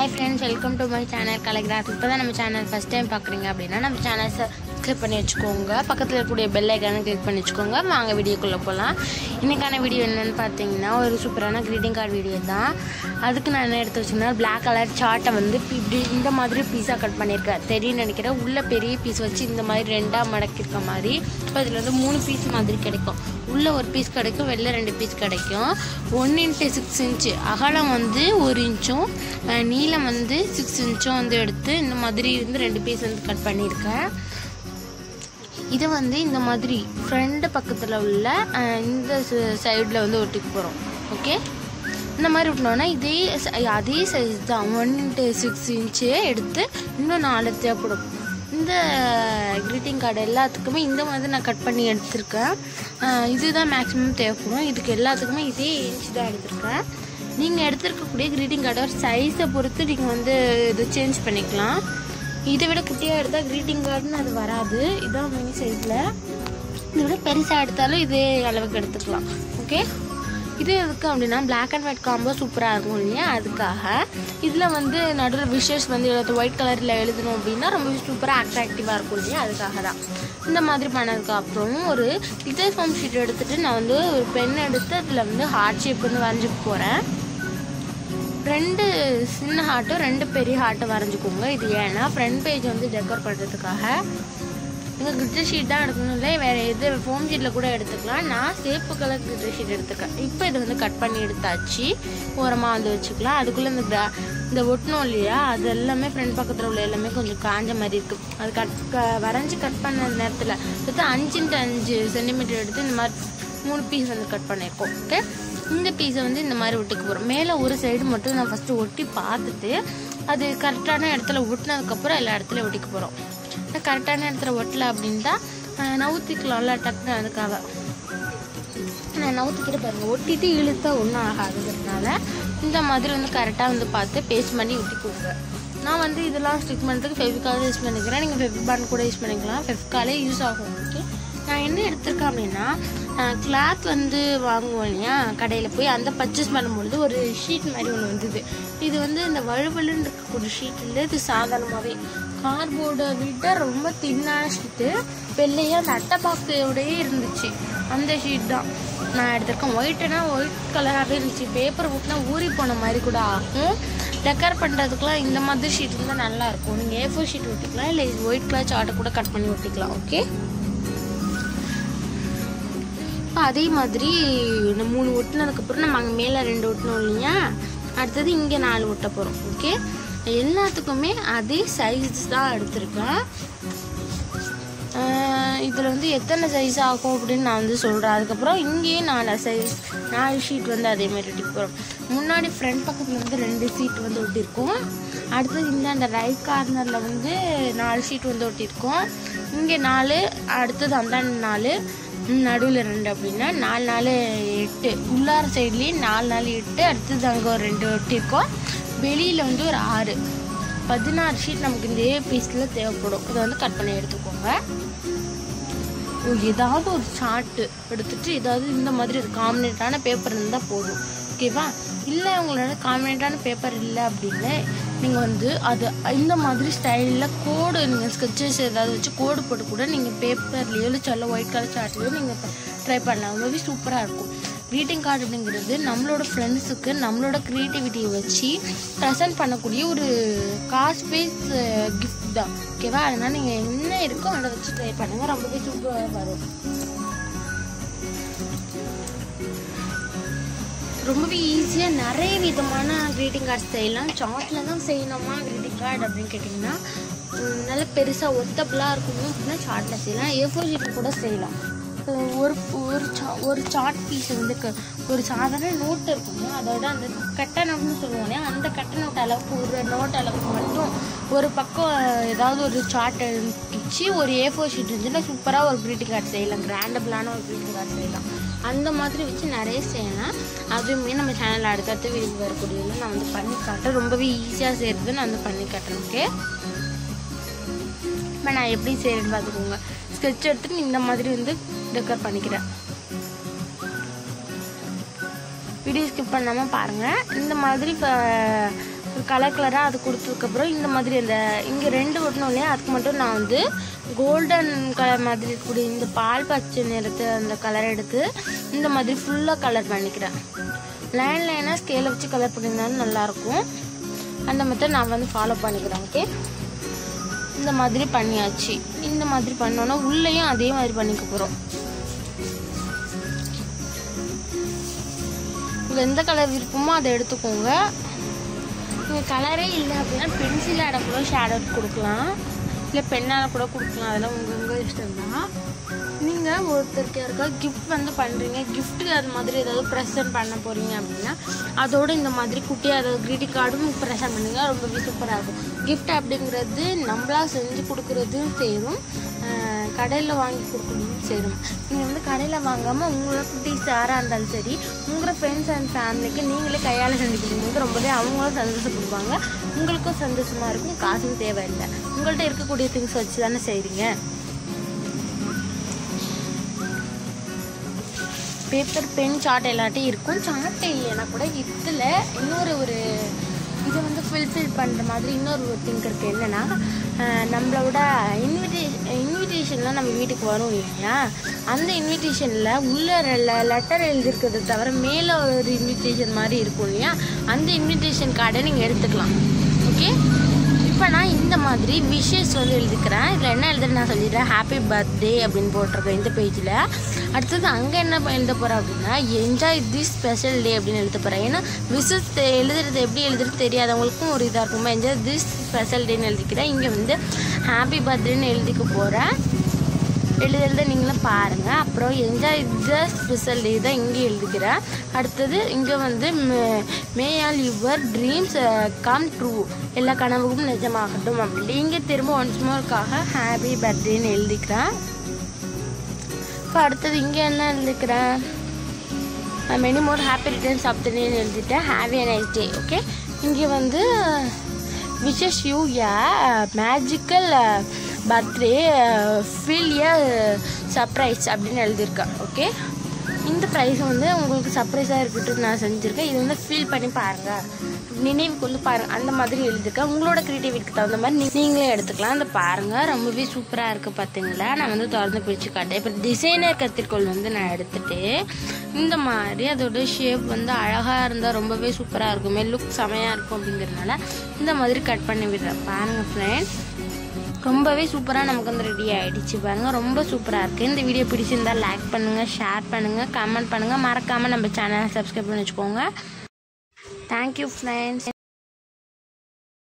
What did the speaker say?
hi friends welcome to my channel Kalaicraft இப்போ தான் நம்ம சேனல் ஃபஸ்ட் டைம் பார்க்குறீங்க அப்படின்னா நம்ம சேனல் சப்ஸ்கிரைப் பண்ணி வச்சுக்கோங்க பக்கத்தில் இருக்கக்கூடிய பெல் ஐக்கானை கிளிக் பண்ணி வச்சுக்கோங்க வாங்க வீடியோக்குள்ளே போகலாம் இன்றைக்கான வீடியோ என்னென்னு பார்த்தீங்கன்னா ஒரு சூப்பரான க்ரீட்டிங் கார்டு வீடியோ தான் அதுக்கு நான் என்ன எடுத்து வச்சுருந்தேன் பிளாக் கலர் சார்ட்டை வந்து இப்படி இந்த மாதிரி பீஸாக கட் பண்ணியிருக்கேன் தெரியும் நினைக்கிறேன் உள்ள பெரிய பீஸ் வச்சு இந்த மாதிரி ரெண்டாக மடக்கியிருக்க மாதிரி இப்போ இதில் வந்து மூணு பீஸ் மாதிரி கிடைக்கும் உள்ள ஒரு பீஸ் கிடைக்கும் வெளில ரெண்டு பீஸ் கிடைக்கும் ஒன் இன்ட்டு சிக்ஸ் இன்ச்சு அகலம் வந்து ஒரு இன்ச்சும் அஹ், நீளம் வந்து சிக்ஸ் இன்ச்சும் வந்து எடுத்து இந்த மாதிரி வந்து ரெண்டு பீஸ் வந்து கட் பண்ணியிருக்கேன் இது வந்து இந்த மாதிரி ஃப்ரண்ட் பக்கத்தில் உள்ள அஹ், இந்த சைடில் வந்து ஒட்டிக்க போகிறோம் ஓகே இந்த மாதிரி விட்டோன்னா இதே ச- அதே சைஸ் தான் ஒன் இன்ட்டு சிக்ஸ் இன்ச்சு எடுத்து இன்னும் நாலு தேவைப்படும் இந்த க்ரீட்டிங் கார்டு எல்லாத்துக்குமே இந்த மாதிரி நான் கட் பண்ணி எடுத்திருக்கேன் அஹ், இதுதான் மேக்ஸிமம் தேவைப்படும் இதுக்கு எல்லாத்துக்குமே இதே இன்ச் தான் எடுத்திருக்கேன் நீங்கள் எடுத்திருக்கக்கூடிய க்ரீட்டிங் கார்டோட சைஸை பொறுத்து நீங்கள் வந்து இது சேஞ்ச் பண்ணிக்கலாம் இதை விட குட்டியாக எடுத்தால் க்ரீட்டிங் கார்டுன்னு அது வராது இதான் மினி சைஸில் இதை விட பெருசாக எடுத்தாலும் இதே அளவுக்கு எடுத்துக்கலாம் ஓகே இது எதுக்கு அப்படின்னா Black அண்ட் ஒயிட் காம்போ சூப்பராக இருக்கும் இல்லையா அதுக்காக இதில் வந்து நடுவில் விஷஸ் வந்து ஒயிட் கலரில் எழுதணும் அப்படின்னா ரொம்ப சூப்பராக அட்ராக்டிவாக இருக்கும் இல்லையா அதுக்காக தான் இந்த மாதிரி பண்ணதுக்கு அப்புறம் ஒரு லிட்டர் ஃபார்ம் ஷீட் எடுத்துகிட்டு நான் வந்து ஒரு பென் எடுத்து அதில் வந்து ஹார்ட் ஷேப் வந்து வரைஞ்சி போகிறேன் ரெண்டு சின்ன ஹார்ட்டும் ரெண்டு பெரிய ஹார்ட்டும் வரைஞ்சிக்கோங்க இது ஏன்னா ஃப்ரண்ட் பேஜ் வந்து டெக்கர் பண்ணுறதுக்காக நீங்கள் கிரிட்டர் ஷீட் தான் எடுக்கணும் இல்லை வேறு எது ஃபோம் ஷீட்டில் கூட எடுத்துக்கலாம் நான் சேப்பு கலர் கிரிட்டர் ஷீட் எடுத்துக்கேன் இப்போ இது வந்து கட் பண்ணி எடுத்தாச்சு ஓரமாக வந்து வச்சுக்கலாம் அதுக்குள்ளே இந்த gra- இந்த ஒட்டணும் இல்லையா அது எல்லாமே ஃப்ரண்ட் பக்கத்தில் உள்ள எல்லாமே கொஞ்சம் காஞ்ச மாதிரி இருக்குது அது கட் க- வரைஞ்சி கட் பண்ண நேரத்தில் எடுத்து அஞ்சு இன்ட்டு அஞ்சு சென்டிமீட்டர் எடுத்து இந்த மாதிரி மூணு பீஸ் வந்து கட் பண்ணியிருக்கோம் ஓகே இந்த பீஸை வந்து இந்த மாதிரி ஒட்டிக்க போகிறோம் மேலே ஒரு சைடு மட்டும் நான் ஃபஸ்ட்டு ஒட்டி பார்த்துட்டு அது கரெக்டான இடத்துல ஒட்டினதுக்கப்புறம் எல்லா இடத்துலையும் ஒட்டிக்க போகிறோம் கரெக்டான இடத்துல ஒட்டல அப்படின்ட்டா அஹ், நவுத்திக்கலாம்ல டக்குன்னு அதுக்காக நான் நவுத்திக்கிட்டு பாருங்க ஒட்டிட்டு இழுத்தா ஒன்றும் ஆகாதுங்கிறதுனால இந்த மாதிரி வந்து கரெக்டாக வந்து பார்த்து பேஸ்ட் பண்ணி ஒட்டிக்கோங்க நான் வந்து இதெல்லாம் ஸ்டிக் பண்ணுறதுக்கு ஃபெவிகால் யூஸ் பண்ணிக்கிறேன் நீங்கள் ஃபெவிபான் கூட யூஸ் பண்ணிக்கலாம் ஃபெவிகாலே யூஸ் ஆகும் ஓகே நான் என்ன எடுத்திருக்கேன் அப்படின்னா கிளாத் வந்து வாங்குவோம் இல்லையா கடையில் போய் அந்த பர்ச்சேஸ் பண்ணும்பொழுது ஒரு ஷீட் மாதிரி ஒன்று வந்தது இது வந்து இந்த வழுவழுன்னு இருக்கக்கூடிய ஷீட் இல்லை இது சாதாரணமாகவே கார்போர்டை விட ரொம்ப தின்னான ஷீட்டு வெள்ளையாக அந்த அட்டை பாக்ஸோடயே இருந்துச்சு அந்த ஷீட் தான் நான் எடுத்திருக்கேன் ஒயிட்டுனா ஒயிட் கலராகவே இருந்துச்சு பேப்பர் ஊட்டினா ஊறி போன மாதிரி கூட ஆகும் டெக்கர் பண்ணுறதுக்குலாம் இந்த மாதிரி ஷீட் இருந்தால் நல்லா இருக்கும் நீங்கள் ஏ ஃபோர் ஷீட் ஒட்டிக்கலாம் இல்லை ஒயிட் கலர் சார்ட்டை கூட கட் பண்ணி ஒட்டிக்கலாம் ஓகே இப்போ அதே மாதிரி இந்த மூணு ஒட்டினதுக்கப்புறம் நம்ம அங்கே மேலே ரெண்டு ஒட்டணும் இல்லையா அடுத்தது இங்கே நாலு ஒட்ட போகிறோம் ஓகே எல்லாத்துக்குமே அதே சைஸ் தான் எடுத்திருக்கேன் இதில் வந்து எத்தனை சைஸ் ஆகும் அப்படின்னு நான் வந்து சொல்கிறேன் அதுக்கப்புறம் இங்கேயும் நாலு சைஸ் நாலு ஷீட் வந்து அதே மாதிரி ஒட்டி போகிறோம் முன்னாடி ஃப்ரண்ட் பக்கத்தில் வந்து ரெண்டு ஷீட் வந்து ஒட்டியிருக்கோம் அடுத்தது இந்த அந்த ரைட் கார்னரில் வந்து நாலு ஷீட் வந்து ஒட்டியிருக்கோம் இங்கே நாலு அடுத்தது அந்த நாலு நடுவில் ரெண்டு அப்படின்னா நாலு நாலு எட்டு உள்ளார சைட்லேயும் நாலு நாலு எட்டு அடுத்தது அங்கே ஒரு ரெண்டு ஒட்டியிருக்கோம் வெளியில் வந்து ஒரு ஆறு பதினாறு ஷீட் நமக்கு இந்த பீஸில் தேவைப்படும் இதை வந்து கட் பண்ணி எடுத்துக்கோங்க ஓ, ஏதாவது ஒரு சார்ட்டு எடுத்துட்டு ஏதாவது இந்த மாதிரி ஒரு காம்பினேட்டான பேப்பர் இருந்தால் போதும் ஓகேவா இல்லை உங்களோட காம்பினேட்டான பேப்பர் இல்லை அப்படின்னு நீங்கள் வந்து அது இந்த மாதிரி ஸ்டைலில் கோடு நீங்கள் ஸ்கெச்சஸ் ஏதாவது வச்சு கோடு போட்டு கூட நீங்கள் பேப்பர்லேயோ இல்லை சொல்ல ஒயிட் கலர் சார்ட்லேயோ நீங்கள் ட்ரை பண்ணலாம் ரொம்பவே சூப்பராக இருக்கும் greeting கார்டு அப்படிங்கிறது நம்மளோட ஃப்ரெண்ட்ஸுக்கு நம்மளோட க்ரியேட்டிவிட்டியை வச்சு ப்ரெசென்ட் பண்ணக்கூடிய ஒரு காஸ்ட் பேஸ் கிஃப்ட் தான் ஓகேவா அதனால் நீங்கள் என்ன இருக்கோ அதை வச்சு ட்ரை பண்ணுங்கள் ரொம்பவே சூப்பராக வரும் ரொம்பவே ஈஸியாக நிறைய விதமான க்ரீட்டிங் கார்டு செய்யலாம் சார்ட்டில் தான் செய்யணுமா க்ரீட்டிங் கார்டு அப்படின்னு கேட்டிங்கன்னா உம், நல்ல பெருசாக ஒத்தபிளாக இருக்கணும் அப்படின்னா சார்ட்டில் செய்யலாம் ஏ ஃபோர் ஷீட்டில் கூட செய்யலாம் அஹ் ஒரு ஒரு சா ஒரு சார்ட் பீஸ் வந்து க- ஒரு சாதாரண நோட் இருக்குங்க அதோட அந்த கட்டை நோட்னு சொல்லுவோம் இல்லையா அந்த கட்டை நோட் அளவுக்கு ஒரு நோட் அளவுக்கு மட்டும் ஒரு பக்கம் ஏதாவது ஒரு சார்ட் வச்சு ஒரு ஏ ஃபோர் ஷீட் இருந்துச்சுன்னா சூப்பராக ஒரு க்ரீட்டிங் கார்டு செய்யலாம் கிராண்டபிளான ஒரு க்ரீட்டிங் கார்டு செய்யலாம் அந்த மாதிரி வச்சு நிறைய செய்யலாம் அதுவுமே நம்ம சேனலில் அடுத்தடுத்து வீடியோ வரக்கூடியதில் நான் வந்து பண்ணி காட்டுறேன் ரொம்பவே ஈஸியாக செய்கிறது நான் வந்து பண்ணி காட்டுறேன் ஓகே இப்போ நான் எப்படி செய்கிறேன்னு பார்த்துக்கோங்க ஸ்கெட்ச் எடுத்துட்டு இந்த மாதிரி வந்து டெக்கர் பண்ணிக்கிறேன் வீடியோ ஸ்கிப் பண்ணாமல் பாருங்கள் இந்த மாதிரி கலர் கலராக அது கொடுத்ததுக்கப்புறம் இந்த மாதிரி அந்த இங்கே ரெண்டு ஒட்டணும் இல்லையா அதுக்கு மட்டும் நான் வந்து கோல்டன் கலர் மாதிரி இருக்கக்கூடிய இந்த பால் பச்சை நிறத்து அந்த கலர் எடுத்து இந்த மாதிரி ஃபுல்லாக கலர் பண்ணிக்கிறேன் லைன் லைனாக ஸ்கேலை வச்சு கலர் பண்ணியிருந்தாலும் நல்லாயிருக்கும் அந்த மெத்தட் நான் வந்து ஃபாலோ பண்ணிக்கிறேன் ஓகே இந்த மாதிரி பண்ணியாச்சு இந்த மாதிரி பண்ணோன்னா உள்ளேயும் அதே மாதிரி பண்ணிக்க போகிறோம் உங்களுக்கு எந்த கலர் விருப்பமோ அதை எடுத்துக்கோங்க நீங்கள் கலரே இல்லை அப்படின்னா பென்சிலாட கூட ஷேடோ கொடுக்கலாம் இல்லை பெண்ணால் கூட கொடுக்கலாம் அதெல்லாம் உங்கள் உங்கள் இஷ்டம் தான் நீங்கள் ஒருத்தருக்கு யாருக்கா கிஃப்ட் வந்து பண்ணுறீங்க கிஃப்ட்டு அது மாதிரி ஏதாவது ப்ரெசென்ட் பண்ண போகிறீங்க அப்படின்னா அதோட இந்த மாதிரி குட்டியாக ஏதாவது கிரீட்டிங் கார்டும் ப்ரெசென்ட் பண்ணுங்க ரொம்பவே சூப்பராக இருக்கும் கிஃப்ட் அப்படிங்கிறது நம்மளா செஞ்சு கொடுக்குறதும் சேரும் கடையில் வாங்கி கொடுக்கறதும் சேரும் நீங்கள் வந்து கடையில் வாங்காமல் உங்களோட குட்டீஸ் யாராக இருந்தாலும் சரி உங்களோட ஃப்ரெண்ட்ஸ் அண்ட் ஃபேமிலிக்கு நீங்களே கையால் செஞ்சு கொடுக்கும்போது ரொம்பவே அவங்களும் சந்தோஷப்படுவாங்க உங்களுக்கும் சந்தோஷமாக இருக்கும் காசும் தேவையில்லை உங்கள்கிட்ட இருக்கக்கூடிய திங்ஸ் வச்சு தானே செய்கிறீங்க பேப்பர் பென் சார்ட் எல்லாட்டையும் இருக்கும் சார்ட் இல்லைன்னா கூட இதில் இன்னொரு ஒரு இதை வந்து ஃபுல்ஃபில் பண்ணுற மாதிரி இன்னொரு ஒரு திங்க் இருக்குது என்னென்னா நம்மளோட இன்விடேஷன் இன்விடேஷன்லாம் நம்ம வீட்டுக்கு வரும் இல்லையா அந்த இன்விடேஷனில் உள்ள லெட்டர் எழுதிருக்கிறத தவிர மேலே ஒரு இன்விடேஷன் மாதிரி இருக்கும் இல்லையா அந்த இன்விடேஷன் கார்டை நீங்கள் எடுத்துக்கலாம் ஓகே இப்போ நான் இந்த மாதிரி விஷஸ் வந்து எழுதிக்கிறேன் இதில் என்ன எழுதுன்னு நான் சொல்லிடுறேன் ஹாப்பி பர்த்டே அப்படின்னு போட்டிருக்கேன் இந்த பேஜில் அடுத்தது அங்கே என்ன எழுத போகிறேன் அப்படின்னா என்ஜாய் திஸ் ஸ்பெஷல் டே அப்படின்னு எழுத போகிறேன் ஏன்னா விஷஸ் எழுதுறது எப்படி எழுதுறது தெரியாதவங்களுக்கும் ஒரு இதாக இருக்குமா என்ஜாய் திஸ் ஸ்பெஷல் டேன்னு எழுதிக்கிறேன் இங்கே வந்து ஹாப்பி பர்த்டேன்னு எழுதிக்க போகிறேன் எழுதுறத நீங்களும் பாருங்கள் அப்புறம் என்ஜாய் த ஸ்பெஷல் டே தான் இங்கே எழுதிக்கிறேன் அடுத்தது இங்கே வந்து may all your dreams come true எல்லா கனவுக்கும் நிஜமாகட்டும் அப்படி இங்கே திரும்ப ஒன்ஸ் மோருக்காக ஹாப்பி பர்த்டேன்னு எழுதிக்கிறேன் இப்போ அடுத்தது இங்கே என்ன எழுதிக்கிறேன் many more happy returns of the டேன்னு எழுதிட்டேன் ஹாப்பி நைஸ் டே ஓகே இங்கே வந்து wishes you a magical birthday feel a surprise அப்படின்னு எழுதியிருக்கேன் ஓகே இந்த ப்ரைஸ் வந்து உங்களுக்கு சர்ப்ரைஸாக இருக்கட்டும் நான் செஞ்சுருக்கேன் இது வந்து ஃபீல் பண்ணி பாருங்கள் நினைவுக்கு வந்து பாருங்கள் அந்த மாதிரி எழுதிருக்கேன் உங்களோட க்ரியேட்டிவிட்டிக்கு தகுந்த மாதிரி நீ- நீங்களே எடுத்துக்கலாம் அந்த பாருங்கள் ரொம்பவே சூப்பராக இருக்குது பார்த்தீங்களா நான் வந்து திறந்து பிரித்து காட்டேன் இப்போ டிசைனர் கத்திரிக்கோள் வந்து நான் எடுத்துட்டு இந்த மாதிரி அதோட ஷேப் வந்து அழகாக இருந்தால் ரொம்பவே சூப்பராக இருக்குமே லுக் செமையாக இருக்கும் அப்படிங்கிறதுனால இந்த மாதிரி கட் பண்ணி விடுறேன் பாருங்கள் ஃப்ரெண்ட்ஸ் ரொம்பவே சூப்பராக நமக்கு வந்து ரெடி ஆகிடுச்சு பாருங்கள் ரொம்ப சூப்பராக இருக்குது இந்த வீடியோ பிடிச்சிருந்தா லைக் பண்ணுங்கள் ஷேர் பண்ணுங்கள் கமெண்ட் பண்ணுங்கள் மறக்காமல் நம்ம சேனலை சப்ஸ்கிரைப் பண்ணி வச்சுக்கோங்க தேங்க்யூ ஃப்ரெண்ட்ஸ்